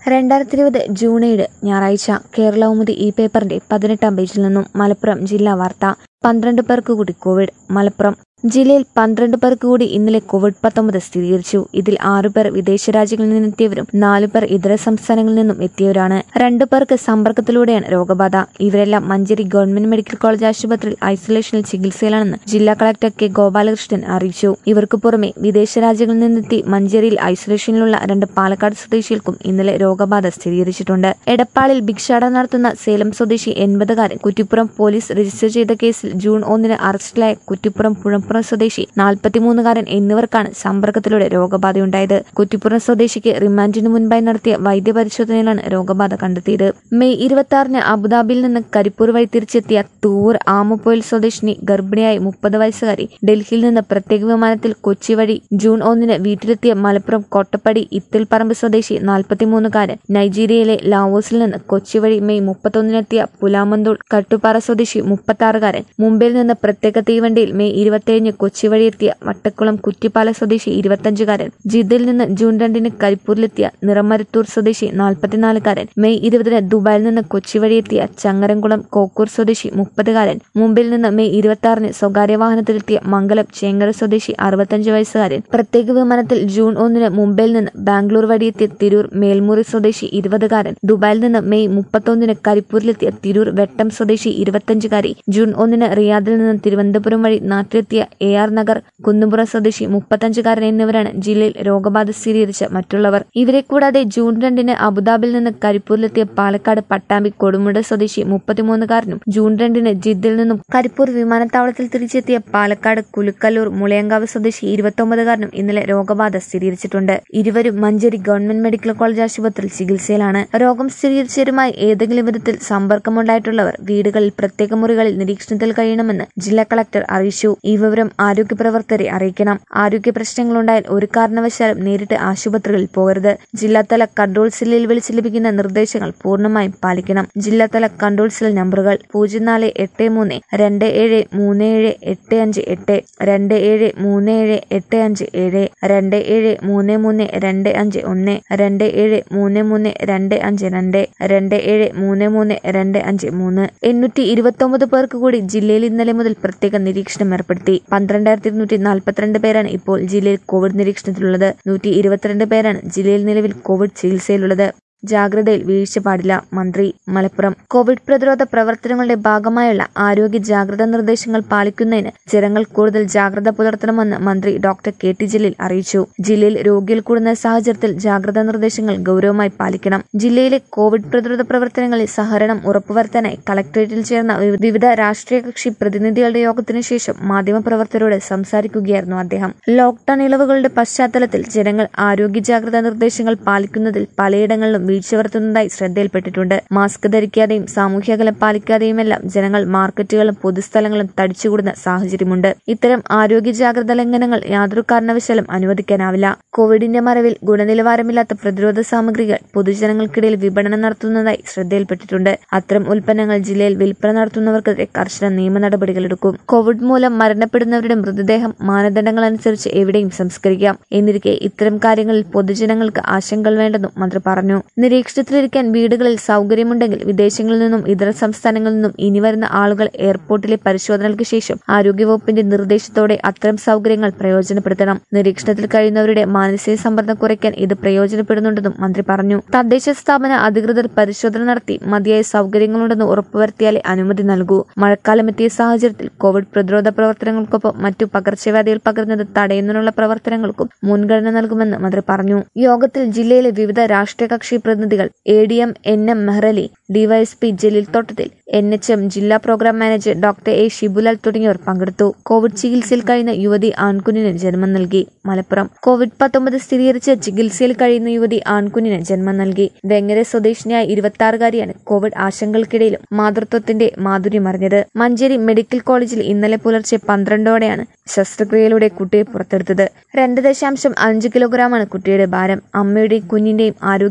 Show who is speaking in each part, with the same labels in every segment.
Speaker 1: രണ്ടായിരത്തി ഇരുപത് ജൂൺ ഏഴ് ഞായറാഴ്ച കേരളകൗമുദി ഈ പേപ്പറിന്റെ പതിനെട്ടാം പേജിൽ നിന്നും മലപ്പുറം ജില്ലാ വാർത്ത പന്ത്രണ്ട് പേർക്ക് കൂടി കോവിഡ് മലപ്പുറം ജില്ലയിൽ പന്ത്രണ്ട് പേർക്ക് കൂടി ഇന്നലെ കോവിഡ് പത്തൊമ്പത് സ്ഥിരീകരിച്ചു ഇതിൽ ആറു പേർ വിദേശ രാജ്യങ്ങളിൽ നിന്നെത്തിയവരും നാലു പേർ ഇതര സംസ്ഥാനങ്ങളിൽ നിന്നും എത്തിയവരാണ് രണ്ടു പേർക്ക് സമ്പർക്കത്തിലൂടെയാണ് രോഗബാധ ഇവരെല്ലാം മഞ്ചേരി ഗവൺമെന്റ് മെഡിക്കൽ കോളേജ് ആശുപത്രിയിൽ ഐസൊലേഷനിൽ ചികിത്സയിലാണെന്ന് ജില്ലാ കളക്ടർ കെ ഗോപാലകൃഷ്ണൻ അറിയിച്ചു ഇവർക്ക് പുറമെ വിദേശ രാജ്യങ്ങളിൽ നിന്നെത്തി മഞ്ചേരിയിൽ ഐസൊലേഷനിലുള്ള രണ്ട് പാലക്കാട് സ്വദേശികൾക്കും ഇന്നലെ രോഗബാധ സ്ഥിരീകരിച്ചിട്ടുണ്ട് എടപ്പാളിൽ ഭിക്ഷാടനം നടത്തുന്ന സേലം സ്വദേശി എൺപതുകാരൻ കുറ്റിപ്പുറം പോലീസ് രജിസ്റ്റർ ചെയ്ത കേസിൽ ജൂൺ ഒന്നിന് അറസ്റ്റിലായ കുറ്റിപ്പുറം പുഴപ്പുറം സ്വദേശി നാൽപ്പത്തിമൂന്നുകാരൻ എന്നിവർക്കാണ് സമ്പർക്കത്തിലൂടെ രോഗബാധയുണ്ടായത് കുറ്റിപ്പുറം സ്വദേശിക്ക് റിമാൻഡിന് മുൻപായി നടത്തിയ വൈദ്യപരിശോധനയിലാണ് രോഗബാധ കണ്ടെത്തിയത് മെയ് ഇരുപത്തി ആറിന് അബുദാബിയിൽ നിന്ന് കരിപ്പൂർ വഴി തിരിച്ചെത്തിയ തൂവൂർ ആമപ്പോയിൽ സ്വദേശിനി ഗർഭിണിയായ മുപ്പത് വയസ്സുകാരി ഡൽഹിയിൽ നിന്ന് പ്രത്യേക വിമാനത്തിൽ കൊച്ചി വഴി ജൂൺ ഒന്നിന് വീട്ടിലെത്തിയ മലപ്പുറം കോട്ടപ്പടി ഇത്തിൽപ്പറമ്പ് സ്വദേശി നാൽപ്പത്തിമൂന്നുകാരൻ നൈജീരിയയിലെ ലാവോസിൽ നിന്ന് കൊച്ചി വഴി മെയ് മുപ്പത്തൊന്നിനെത്തിയ പുലാമന്തൂൾ കട്ടുപാറ സ്വദേശി മുപ്പത്താറുകാരൻ മുംബൈയിൽ നിന്ന് പ്രത്യേക തീവണ്ടിയിൽ മെയ് ഇരുപത്തിയേഴിന് കൊച്ചി വഴിയെത്തിയ വട്ടക്കുളം കുറ്റിപ്പാല സ്വദേശി ഇരുപത്തഞ്ചുകാരൻ ജിദ്ദയിൽ നിന്ന് ജൂൺ രണ്ടിന് കരിപ്പൂരിലെത്തിയ നിറമരുത്തൂർ സ്വദേശി നാൽപ്പത്തിനാലുകാരൻ മെയ് ഇരുപതിന് ദുബായിൽ നിന്ന് കൊച്ചി വഴിയെത്തിയ ചങ്ങരംകുളം കോക്കൂർ സ്വദേശി മുപ്പതുകാരൻ മുംബൈയിൽ നിന്ന് മെയ് ഇരുപത്തി ആറിന് സ്വകാര്യ വാഹനത്തിലെത്തിയ മംഗലം ചേങ്കര സ്വദേശി അറുപത്തഞ്ച് വയസ്സുകാരൻ പ്രത്യേക വിമാനത്തിൽ ജൂൺ ഒന്നിന് മുംബൈയിൽ നിന്ന് ബാംഗ്ലൂർ വഴിയെത്തിയ തിരൂർ മേൽമുറി സ്വദേശി ഇരുപതുകാരൻ ദുബായിൽ നിന്ന് മെയ് മുപ്പത്തൊന്നിന് കരിപ്പൂരിലെത്തിയ തിരൂർ വെട്ടം സ്വദേശി ഇരുപത്തഞ്ചുകാരി ജൂൺ ഒന്നിന് റിയാദിൽ നിന്ന് തിരുവനന്തപുരം വഴി നാട്ടിലെത്തിയ എ ആർ നഗർ കുന്നുപുറം സ്വദേശി മുപ്പത്തഞ്ചുകാരൻ എന്നിവരാണ് ജില്ലയിൽ രോഗബാധ സ്ഥിരീകരിച്ച മറ്റുള്ളവർ ഇവരെ കൂടാതെ ജൂൺ രണ്ടിന് അബുദാബിയിൽ നിന്ന് കരിപ്പൂരിലെത്തിയ പാലക്കാട് പട്ടാമ്പി കൊടുമുട സ്വദേശി മുപ്പത്തിമൂന്നുകാരനും ജൂൺ രണ്ടിന് ജിദ്ദിൽ നിന്നും കരിപ്പൂർ വിമാനത്താവളത്തിൽ തിരിച്ചെത്തിയ പാലക്കാട് കുലുക്കല്ലൂർ മുളയങ്കാവ് സ്വദേശി ഇരുപത്തൊമ്പതുകാരനും ഇന്നലെ രോഗബാധ സ്ഥിരീകരിച്ചിട്ടുണ്ട് ഇരുവരും മഞ്ചേരി ഗവൺമെന്റ് മെഡിക്കൽ കോളേജ് ആശുപത്രിയിൽ ചികിത്സയിലാണ് രോഗം സ്ഥിരീകരിച്ചവരുമായി ഏതെങ്കിലും വിധത്തിൽ സമ്പർക്കമുണ്ടായിട്ടുള്ളവർ വീടുകളിൽ പ്രത്യേക മുറികളിൽ നിരീക്ഷണത്തിൽ കഴിയണമെന്ന് ജില്ലാ കളക്ടർ അറിയിച്ചു ഈ വിവരം ആരോഗ്യ പ്രവർത്തകരെ അറിയിക്കണം ആരോഗ്യ പ്രശ്നങ്ങളുണ്ടായാൽ ഒരു കാരണവശാലും നേരിട്ട് ആശുപത്രികളിൽ പോകരുത് ജില്ലാതല കൺട്രോൾ സെല്ലിൽ വിളിച്ച് ലഭിക്കുന്ന നിർദ്ദേശങ്ങൾ പൂർണ്ണമായും പാലിക്കണം ജില്ലാതല കൺട്രോൾ സെൽ നമ്പറുകൾ പൂജ്യം നാല് എട്ട് മൂന്ന് രണ്ട് ഏഴ് മൂന്ന് ഏഴ് എട്ട് അഞ്ച് എട്ട് രണ്ട് ഏഴ് മൂന്ന് ഏഴ് എട്ട് അഞ്ച് ഏഴ് രണ്ട് ഏഴ് മൂന്ന് മൂന്ന് രണ്ട് അഞ്ച് ഒന്ന് രണ്ട് ഏഴ് മൂന്ന് മൂന്ന് രണ്ട് അഞ്ച് രണ്ട് രണ്ട് ഏഴ് മൂന്ന് മൂന്ന് രണ്ട് അഞ്ച് മൂന്ന് എണ്ണൂറ്റി ഇരുപത്തി ഒമ്പത് പേർക്ക് കൂടി ജില്ലയിൽ ഇന്നലെ മുതൽ പ്രത്യേക നിരീക്ഷണം ഏർപ്പെടുത്തി പന്ത്രണ്ടായിരത്തി ഇരുന്നൂറ്റി നാൽപ്പത്തിരണ്ട് പേരാണ് ഇപ്പോൾ ജില്ലയിൽ കോവിഡ് നിരീക്ഷണത്തിലുള്ളത് നൂറ്റി ഇരുപത്തിരണ്ട് പേരാണ് ജില്ലയിൽ നിലവിൽ കോവിഡ് ചികിത്സയിലുള്ളത് ജാഗ്രതയിൽ വീഴ്ച പാടില്ല മന്ത്രി മലപ്പുറം കോവിഡ് പ്രതിരോധ പ്രവർത്തനങ്ങളുടെ ഭാഗമായുള്ള ആരോഗ്യ ജാഗ്രതാ നിർദ്ദേശങ്ങൾ പാലിക്കുന്നതിന് ജനങ്ങൾ കൂടുതൽ ജാഗ്രത പുലർത്തണമെന്ന് മന്ത്രി ഡോക്ടർ കെ ടി ജലീൽ അറിയിച്ചു ജില്ലയിൽ രോഗികൾ കൂടുന്ന സാഹചര്യത്തിൽ ജാഗ്രതാ നിർദ്ദേശങ്ങൾ ഗൗരവമായി പാലിക്കണം ജില്ലയിലെ കോവിഡ് പ്രതിരോധ പ്രവർത്തനങ്ങളിൽ സഹകരണം ഉറപ്പുവരുത്താനായി കളക്ടറേറ്റിൽ ചേർന്ന വിവിധ രാഷ്ട്രീയ കക്ഷി പ്രതിനിധികളുടെ യോഗത്തിനു ശേഷം മാധ്യമപ്രവർത്തകരോട് സംസാരിക്കുകയായിരുന്നു അദ്ദേഹം ലോക്ഡൌൺ ഇളവുകളുടെ പശ്ചാത്തലത്തിൽ ജനങ്ങൾ ആരോഗ്യ ജാഗ്രതാ നിർദ്ദേശങ്ങൾ പാലിക്കുന്നതിൽ പലയിടങ്ങളിലും വീഴ്ച വരുത്തുന്നതായി ശ്രദ്ധയിൽപ്പെട്ടിട്ടുണ്ട് മാസ്ക് ധരിക്കാതെയും സാമൂഹ്യകലം പാലിക്കാതെയുമെല്ലാം ജനങ്ങൾ മാർക്കറ്റുകളും പൊതുസ്ഥലങ്ങളും തടിച്ചുകൂടുന്ന സാഹചര്യമുണ്ട് ഇത്തരം ആരോഗ്യ ജാഗ്രതാ ലംഘനങ്ങൾ യാതൊരു കാരണവശാലും അനുവദിക്കാനാവില്ല കോവിഡിന്റെ മറവിൽ ഗുണനിലവാരമില്ലാത്ത പ്രതിരോധ സാമഗ്രികൾ പൊതുജനങ്ങൾക്കിടയിൽ വിപണനം നടത്തുന്നതായി ശ്രദ്ധയിൽപ്പെട്ടിട്ടുണ്ട് അത്തരം ഉൽപ്പന്നങ്ങൾ ജില്ലയിൽ വിൽപ്പന നടത്തുന്നവർക്കെതിരെ കർശന നിയമ നടപടികളെടുക്കും കോവിഡ് മൂലം മരണപ്പെടുന്നവരുടെ മൃതദേഹം മാനദണ്ഡങ്ങൾ അനുസരിച്ച് എവിടെയും സംസ്കരിക്കാം എന്നിരിക്കെ ഇത്തരം കാര്യങ്ങളിൽ പൊതുജനങ്ങൾക്ക് ആശങ്കകൾ വേണ്ടെന്നും മന്ത്രി പറഞ്ഞു നിരീക്ഷണത്തിലിരിക്കാൻ വീടുകളിൽ സൗകര്യമുണ്ടെങ്കിൽ വിദേശങ്ങളിൽ നിന്നും ഇതര സംസ്ഥാനങ്ങളിൽ നിന്നും ഇനി വരുന്ന ആളുകൾ എയർപോർട്ടിലെ പരിശോധനകൾക്ക് ശേഷം ആരോഗ്യവകുപ്പിന്റെ നിർദ്ദേശത്തോടെ അത്തരം സൗകര്യങ്ങൾ പ്രയോജനപ്പെടുത്തണം നിരീക്ഷണത്തിൽ കഴിയുന്നവരുടെ മാനസിക സമ്മർദ്ദം കുറയ്ക്കാൻ ഇത് പ്രയോജനപ്പെടുന്നുണ്ടെന്നും മന്ത്രി പറഞ്ഞു തദ്ദേശ സ്ഥാപന അധികൃതർ പരിശോധന നടത്തി മതിയായ സൗകര്യങ്ങളുണ്ടെന്ന് ഉറപ്പുവരുത്തിയാലേ അനുമതി നൽകൂ മഴക്കാലം എത്തിയ സാഹചര്യത്തിൽ കോവിഡ് പ്രതിരോധ പ്രവർത്തനങ്ങൾക്കൊപ്പം മറ്റു പകർച്ചവ്യാധികൾ പകരുന്നത് തടയുന്നതിനുള്ള പ്രവർത്തനങ്ങൾക്കും മുൻഗണന നൽകുമെന്ന് മന്ത്രി പറഞ്ഞു യോഗത്തിൽ ജില്ലയിലെ വിവിധ രാഷ്ട്രീയ കക്ഷി പ്രതിനിധികൾ A D M N M Mehrali D Y S P Jaleel Thottathil N H M ജില്ലാ program manager doctor A Shibulal തുടങ്ങിയവർ പങ്കെടുത്തു കോവിഡ് ചികിത്സയിൽ കഴിയുന്ന യുവതി ആൺകുഞ്ഞിന് ജന്മം നൽകി മലപ്പുറം കോവിഡ് പത്തൊമ്പത് സ്ഥിരീകരിച്ച് ചികിത്സയിൽ കഴിയുന്ന യുവതി ആൺകുഞ്ഞിന് ജന്മം നൽകി വെങ്ങര സ്വദേശിനിയായ ഇരുപത്തിയാറുകാരിയാണ് കോവിഡ് ആശങ്കകൾക്കിടയിലും മാതൃത്വത്തിന്റെ മാധുര്യം അറിഞ്ഞത് മഞ്ചേരി മെഡിക്കൽ കോളേജിൽ ഇന്നലെ പുലർച്ചെ പന്ത്രണ്ടോടെയാണ് ശസ്ത്രക്രിയയിലൂടെ കുട്ടിയെ പുറത്തെടുത്തത് രണ്ട് ദശാംശം അഞ്ച് കിലോഗ്രാമാണ് കുട്ടിയുടെ ഭാരം അമ്മയുടെയും കുഞ്ഞിന്റെയും ആരോഗ്യനില തൃപ്തി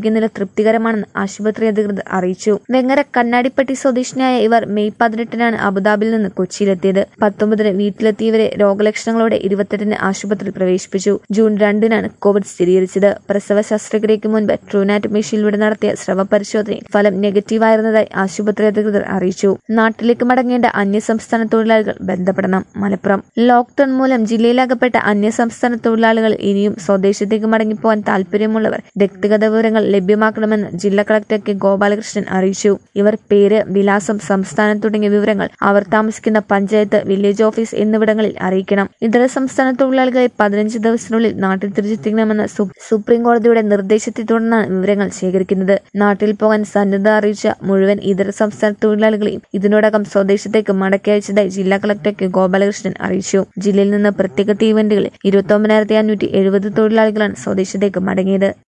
Speaker 1: തൃപ്തികരമാണെന്ന് ആശുപത്രി അധികൃതർ അറിയിച്ചു വെങ്ങര കണ്ണാടിപ്പട്ടി സ്വദേശിനിയായ ഇവർ മെയ് പതിനെട്ടിനാണ് അബുദാബിയിൽ നിന്ന് കൊച്ചിയിലെത്തിയത് പത്തൊമ്പതിന് വീട്ടിലെത്തിയവരെ രോഗലക്ഷണങ്ങളോടെ ഇരുപത്തെട്ടിന് ആശുപത്രിയിൽ പ്രവേശിപ്പിച്ചു ജൂൺ രണ്ടിനാണ് കോവിഡ് സ്ഥിരീകരിച്ചത് പ്രസവ ശസ്ത്രക്രിയയ്ക്ക് മുൻപ് ട്രൂനാറ്റ് മെഷീനിലൂടെ നടത്തിയ സ്രവ പരിശോധനയിൽ ഫലം നെഗറ്റീവായിരുന്നതായി ആശുപത്രി അധികൃതർ അറിയിച്ചു നാട്ടിലേക്ക് മടങ്ങേണ്ട അന്യസംസ്ഥാന തൊഴിലാളികൾ ബന്ധപ്പെടണം മലപ്പുറം ലോക്ഡൌൺ മൂലം ജില്ലയിലകപ്പെട്ട അന്യസംസ്ഥാന തൊഴിലാളികൾ ഇനിയും സ്വദേശത്തേക്ക് മടങ്ങിപ്പോകാൻ താൽപര്യമുള്ളവർ വ്യക്തിഗത വിവരങ്ങൾ ലഭ്യമാക്കണമെന്ന് ജില്ലാ കളക്ടർ കെ ഗോപാലകൃഷ്ണൻ അറിയിച്ചു ഇവർ പേര് വിലാസം സംസ്ഥാനം തുടങ്ങിയ വിവരങ്ങൾ അവർ താമസിക്കുന്ന പഞ്ചായത്ത് വില്ലേജ് ഓഫീസ് എന്നിവിടങ്ങളിൽ അറിയിക്കണം ഇതര സംസ്ഥാന തൊഴിലാളികളെ പതിനഞ്ച് ദിവസത്തിനുള്ളിൽ നാട്ടിൽ തിരിച്ചെത്തിക്കണമെന്ന സുപ്രീം കോടതിയുടെ നിർദ്ദേശത്തെ തുടർന്നാണ് വിവരങ്ങൾ ശേഖരിക്കുന്നത് നാട്ടിൽ പോകാൻ സന്നദ്ധ അറിയിച്ച മുഴുവൻ ഇതര സംസ്ഥാന തൊഴിലാളികളെയും ഇതിനോടകം സ്വദേശത്തേക്ക് മടക്കി അയച്ചതായി ജില്ലാ കളക്ടർ കെ ഗോപാലകൃഷ്ണൻ അറിയിച്ചു ജില്ലയിൽ നിന്ന് പ്രത്യേക തീവണ്ടികളിൽ ഇരുപത്തി ഒമ്പതിനായിരത്തി അഞ്ഞൂറ്റി എഴുപത് തൊഴിലാളികളാണ് സ്വദേശത്തേക്ക് മടങ്ങിയത്